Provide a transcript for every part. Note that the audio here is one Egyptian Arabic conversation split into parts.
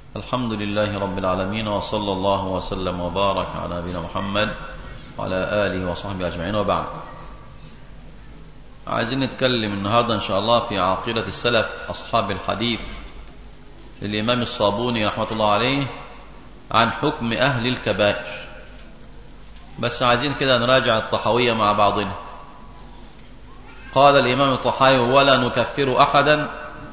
الحمد لله رب العالمين وصلى الله وسلم وبارك على نبينا محمد وعلى آله وصحبه أجمعين وبعد عايزين نتكلم النهاردة إن شاء الله في عقيدة السلف أصحاب الحديث للإمام الصابوني رحمة الله عليه عن حكم أهل الكبائر بس عايزين كده نراجع الطحوية مع بعضنا قال الإمام الطحاوي ولا نكفر أحدا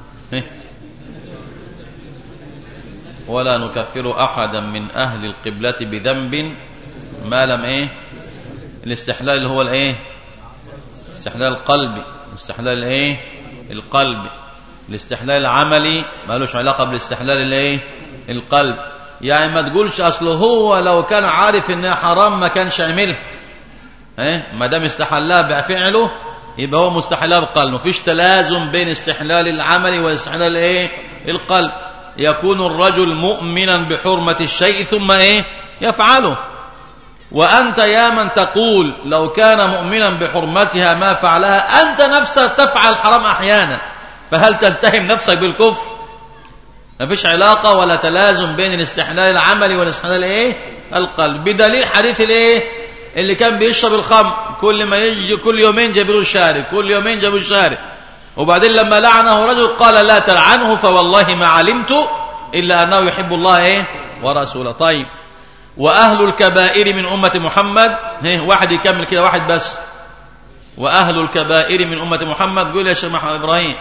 ولا نكفر أحدا من أهل القبلة بذنب ما لم إيه الاستحلال اللي هو الإيه استحلال القلب استحلال الإيه القلب الاستحلال العملي ما لهش علاقة بالاستحلال الإيه القلب يعني ما تقولش أصله هو لو كان عارف إنها حرام ما كانش عملها إيه ما دام استحلها بفعله يبقى هو مستحلها بقلب مفيش تلازم بين استحلال العمل واستحلال الايه القلب يكون الرجل مؤمنا بحرمة الشيء ثم ايه يفعله وأنت يا من تقول لو كان مؤمنا بحرمتها ما فعلها أنت نفسك تفعل الحرام أحيانا فهل تتهم نفسك بالكفر ما فيش علاقة ولا تلازم بين الاستحلال العملي والاستحلال ايه القلب بدليل حديث الايه اللي كان بيشرب الخمر كل ما يجي كل يومين جابوا الشارب كل يومين جابوا الشارب وبعدين لما لعنه رجل قال لا تلعنه فوالله ما علمت إلا أنه يحب الله إيه ورسوله طيب وأهل الكبائر من أمة محمد هيه واحد يكمل كده واحد بس وأهل الكبائر من أمة محمد قول يا شيخ محمد إبراهيم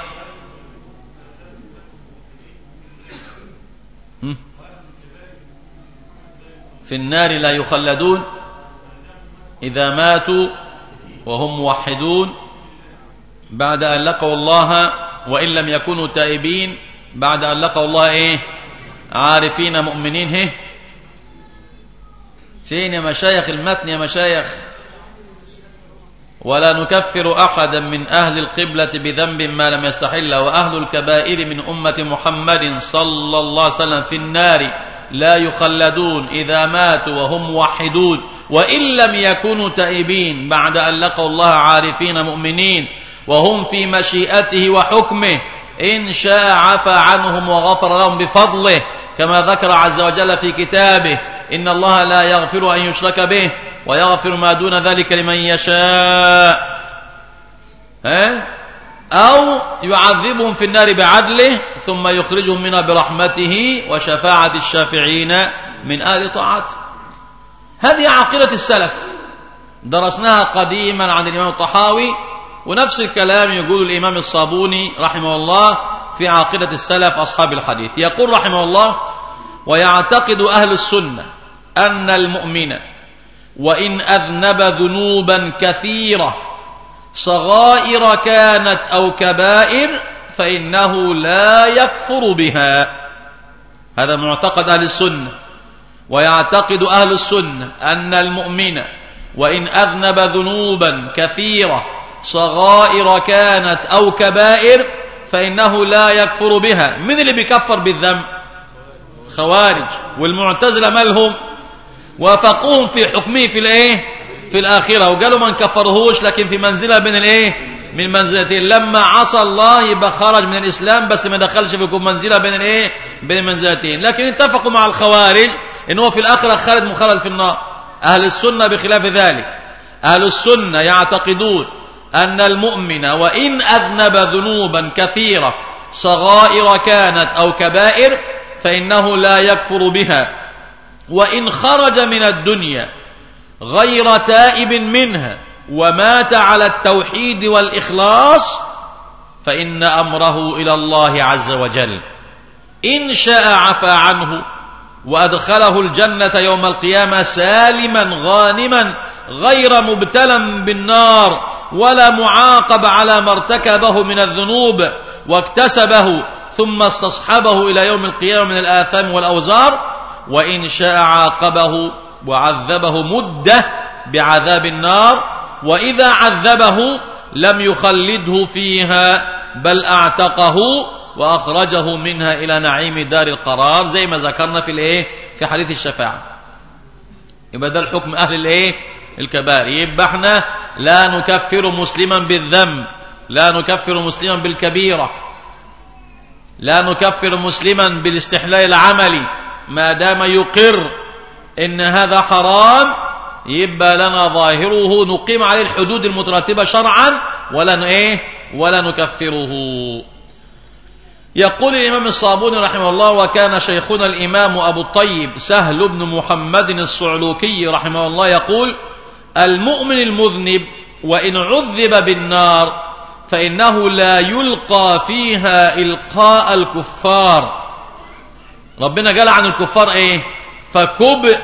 في النار لا يخلدون إذا ماتوا وهم موحدون بعد أن لقوا الله وإن لم يكونوا تائبين بعد أن لقوا الله إيه عارفين مؤمنين هه فين يا مشايخ المتن يا مشايخ ولا نكفر أحدا من أهل القبلة بذنب ما لم يستحل وأهل الكبائر من أمة محمد صلى الله عليه وسلم في النار لا يخلدون إذا ماتوا وهم موحدون وإن لم يكونوا تائبين بعد أن لقوا الله عارفين مؤمنين وهم في مشيئته وحكمه إن شاء عفى عنهم وغفر لهم بفضله كما ذكر عز وجل في كتابه إن الله لا يغفر أن يشرك به ويغفر ما دون ذلك لمن يشاء ها؟ أو يعذبهم في النار بعدله ثم يخرجهم منها برحمته وشفاعة الشافعين من آل طاعته هذه عقيدة السلف درسناها قديما عن الإمام الطحاوي ونفس الكلام يقول الإمام الصابوني رحمه الله في عقيدة السلف أصحاب الحديث يقول رحمه الله ويعتقد أهل السنة أن المؤمن وإن أذنب ذنوبا كثيرة صغائر كانت أو كبائر فإنه لا يكفر بها هذا معتقد أهل السنة ويعتقد أهل السنة أن المؤمن وإن أذنب ذنوبا كثيرة صغائر كانت أو كبائر فإنه لا يكفر بها من اللي بيكفر بالذنب خوارج والمعتزلة مالهم وافقوهم في حكمه في الايه في الآخرة وقالوا ما نكفرهوش لكن في منزلة بين الايه من منزلتين لما عصى الله يبقى خرج من الإسلام بس ما دخلش في منزلة بين الايه بين منزلتين لكن اتفقوا مع الخوارج ان هو في الآخرة خالد مخلد في النار أهل السنة بخلاف ذلك أهل السنة يعتقدون أن المؤمن وإن أذنب ذنوبا كثيرة صغائر كانت أو كبائر فإنه لا يكفر بها وإن خرج من الدنيا غير تائب منها ومات على التوحيد والإخلاص فإن أمره إلى الله عز وجل إن شاء عفى عنه وأدخله الجنة يوم القيامة سالما غانما غير مبتلا بالنار ولا معاقب على ما ارتكبه من الذنوب واكتسبه ثم استصحبه إلى يوم القيامة من الآثام والأوزار وإن شاء عاقبه وعذبه مدة بعذاب النار وإذا عذبه لم يخلده فيها بل أعتقه وأخرجه منها إلى نعيم دار القرار زي ما ذكرنا في الإيه في حديث الشفاعة يبقى ده الحكم أهل الإيه الكبائر يبقى احنا لا نكفر مسلما بالذنب لا نكفر مسلما بالكبيرة لا نكفر مسلما بالاستحلال العملي ما دام يقر ان هذا حرام يبقى لنا ظاهره نقيم عليه الحدود المترتبة شرعا ولا ايه ولا نكفره يقول الإمام الصابوني رحمه الله وكان شيخنا الإمام أبو الطيب سهل بن محمد الصعلوكي رحمه الله يقول المؤمن المذنب وإن عذب بالنار فإنه لا يلقى فيها إلقاء الكفار ربنا قال عن الكفار إيه فكب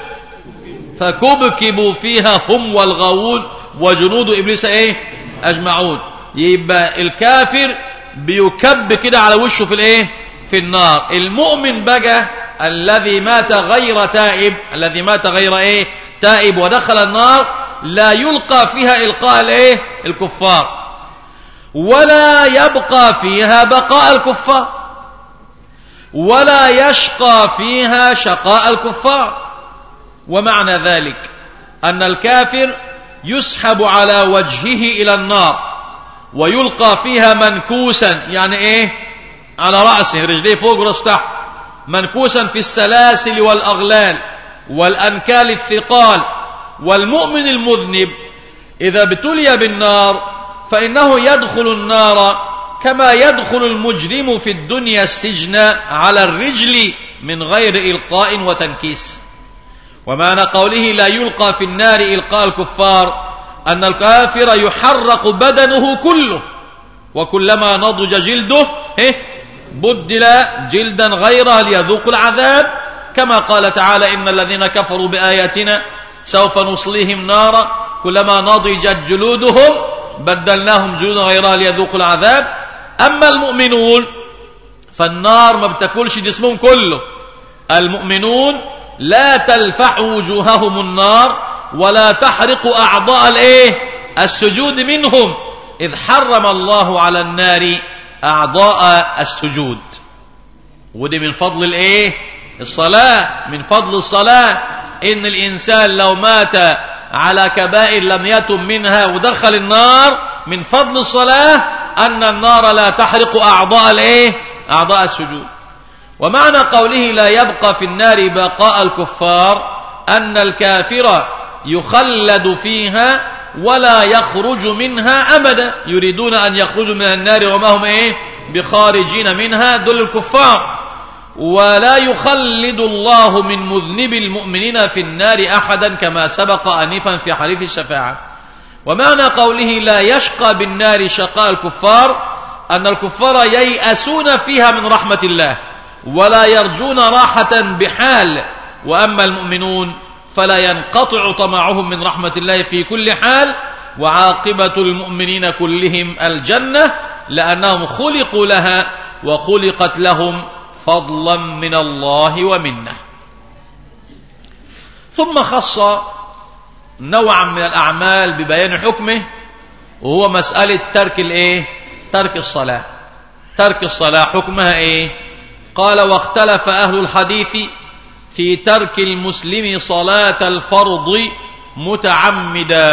فكبكبوا فيها هم والغاوون وجنود إبليس إيه أجمعون يبقى الكافر بيكب كده على وشه في الايه في النار المؤمن بقى الذي مات غير تائب الذي مات غير ايه تائب ودخل النار لا يلقى فيها القاء الايه الكفار ولا يبقى فيها بقاء الكفار ولا يشقى فيها شقاء الكفار ومعنى ذلك أن الكافر يسحب على وجهه إلى النار ويلقى فيها منكوسا يعني ايه على رأسه رجليه فوق ورأسه تحت منكوسا في السلاسل والأغلال والأنكال الثقال والمؤمن المذنب إذا ابتلي بالنار فإنه يدخل النار كما يدخل المجرم في الدنيا السجن على الرجل من غير إلقاء وتنكيس ومعنى قوله لا يلقى في النار إلقاء الكفار أن الكافر يحرق بدنه كله وكلما نضج جلده إيه؟ بدل جلدا غيره ليذوق العذاب كما قال تعالى إن الذين كفروا بآياتنا سوف نصليهم نارا كلما نضجت جلودهم بدلناهم جلودا غيرها ليذوقوا العذاب أما المؤمنون فالنار ما بتاكلش جسمهم كله المؤمنون لا تلفح وجوههم النار ولا تحرق أعضاء الايه السجود منهم إذ حرم الله على النار أعضاء السجود ودي من فضل الايه الصلاة من فضل الصلاة إن الإنسان لو مات على كبائر لم يتم منها ودخل النار من فضل الصلاة أن النار لا تحرق أعضاء الايه أعضاء السجود ومعنى قوله لا يبقى في النار بقاء الكفار أن الكافر يخلد فيها ولا يخرج منها أبدا يريدون أن يخرجوا من النار وما هم إيه بخارجين منها دول الكفار ولا يخلد الله من مذنب المؤمنين في النار أحدا كما سبق أنفا في حديث الشفاعة ومعنى قوله لا يشقى بالنار شقاء الكفار أن الكفار ييأسون فيها من رحمة الله ولا يرجون راحة بحال وأما المؤمنون فلا ينقطع طمعهم من رحمة الله في كل حال وعاقبة المؤمنين كلهم الجنة لأنهم خلقوا لها وخلقت لهم فضلا من الله ومنه ثم خص نوعا من الأعمال ببيان حكمه وهو مسألة ترك الايه ترك الصلاة ترك الصلاة حكمها ايه قال واختلف أهل الحديث في ترك المسلم صلاة الفرض متعمدا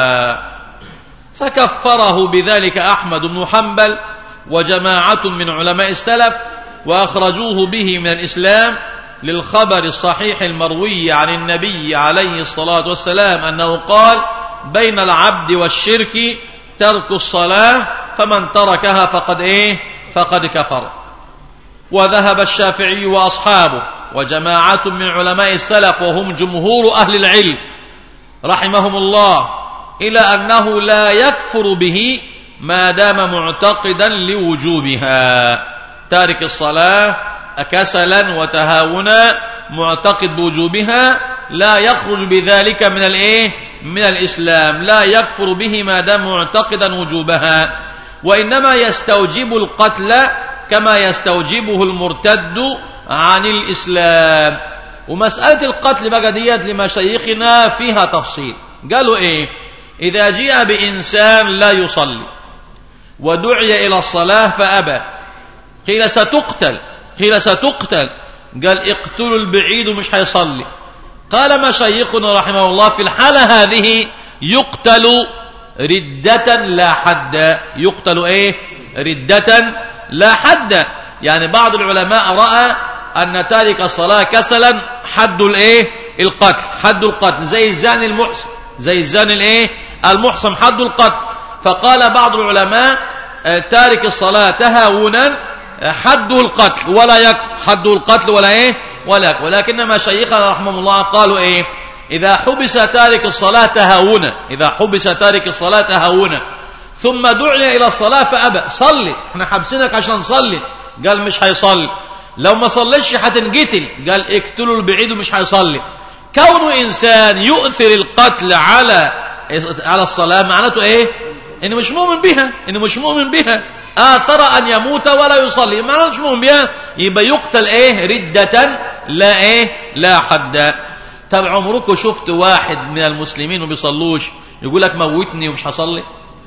فكفره بذلك أحمد بن حنبل وجماعة من علماء السلف وأخرجوه به من الإسلام للخبر الصحيح المروي عن النبي عليه الصلاة والسلام أنه قال بين العبد والشرك ترك الصلاة فمن تركها فقد إيه فقد كفر وذهب الشافعي وأصحابه وجماعة من علماء السلف وهم جمهور أهل العلم رحمهم الله إلى أنه لا يكفر به ما دام معتقدا لوجوبها تارك الصلاة كسلا وتهاونا معتقد بوجوبها لا يخرج بذلك من الايه من الاسلام لا يكفر به ما دام معتقدا وجوبها وانما يستوجب القتل كما يستوجبه المرتد عن الإسلام ومسألة القتل بقى ديت لمشايخنا فيها تفصيل قالوا إيه إذا جاء بإنسان لا يصلي ودعي إلى الصلاة فأبى قيل ستقتل قيل ستقتل قال اقتلوا البعيد ومش هيصلي قال مشايخنا رحمه الله في الحالة هذه يقتل ردة لا حد يقتل ايه ردة لا حد يعني بعض العلماء رأى أن تارك الصلاة كسلا حد الايه القتل حد القتل زي الزاني المحسن زي الزاني الايه المحسن حد القتل فقال بعض العلماء آه، تارك الصلاة تهاونا آه، حده القتل ولا يكفر حده القتل ولا ايه ولا يكفر ولكن مشايخنا رحمهم الله قالوا ايه إذا حبس تارك الصلاة تهاونا إذا حبس تارك الصلاة تهاونا ثم دعي إلى الصلاة فأبى صلي احنا حابسينك عشان نصلي قال مش هيصلي لو ما صليش هتنقتل قال اقتلوا البعيد ومش هيصلي كون إنسان يؤثر القتل على على الصلاة معناته إيه إنه مش مؤمن بها إنه مش مؤمن بها آثر أن يموت ولا يصلي ما مش مؤمن بها يبقى يقتل إيه ردة لا إيه لا حد طب عمركم شفت واحد من المسلمين وبيصلوش يقول لك موتني ومش هصلي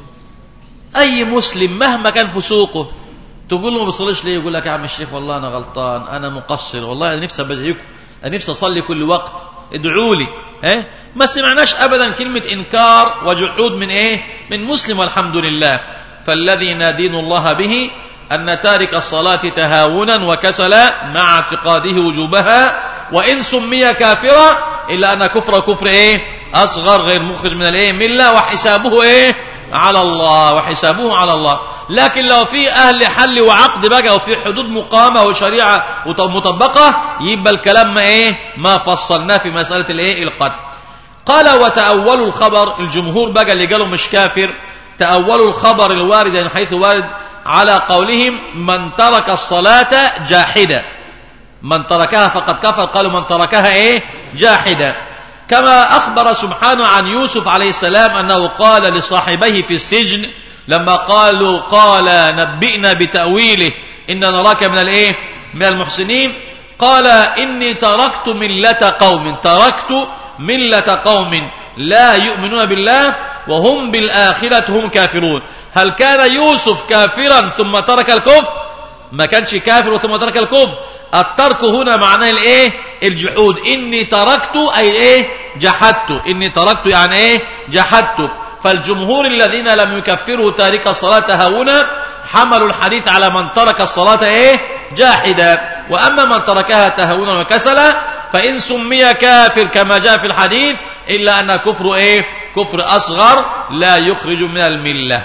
أي مسلم مهما كان فسوقه تقول له ما بيصليش ليه يقول لك يا عم الشيخ والله أنا غلطان أنا مقصر والله أنا نفسي أبدعيكم أنا نفسي أصلي كل وقت ادعوا لي ها ما سمعناش أبدا كلمة إنكار وجحود من إيه من مسلم والحمد لله فالذي نادين الله به أن تارك الصلاة تهاونا وكسلا مع اعتقاده وجوبها وإن سمي كافرا إلا أن كفر كفر إيه أصغر غير مخرج من الإيه ملة وحسابه إيه على الله وحسابه على الله لكن لو في أهل حل وعقد بقى وفي حدود مقامة وشريعة مطبقة يبقى الكلام ما إيه ما فصلناه في مسألة الإيه القتل قال وتأولوا الخبر الجمهور بقى اللي قالوا مش كافر تأولوا الخبر الوارد من حيث وارد على قولهم من ترك الصلاة جاحدا من تركها فقد كفر قالوا من تركها ايه جاحدا كما أخبر سبحانه عن يوسف عليه السلام أنه قال لصاحبيه في السجن لما قالوا قال نبئنا بتأويله إن نراك من الايه من المحسنين قال إني تركت ملة قوم تركت ملة قوم لا يؤمنون بالله وهم بالآخرة هم كافرون هل كان يوسف كافرا ثم ترك الكفر ما كانش كافر ثم ترك الكفر الترك هنا معناه الايه الجحود اني تركت اي ايه جحدت اني تركت يعني ايه جحدت فالجمهور الذين لم يكفروا تارك الصلاة هنا حملوا الحديث على من ترك الصلاة ايه جاحدا واما من تركها تهونا وكسلا فان سمي كافر كما جاء في الحديث الا ان كفر ايه كفر اصغر لا يخرج من المله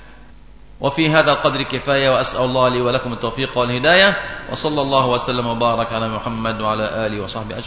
وفي هذا القدر كفاية وأسأل الله لي ولكم التوفيق والهداية وصلى الله وسلم وبارك على محمد وعلى آله وصحبه أجمعين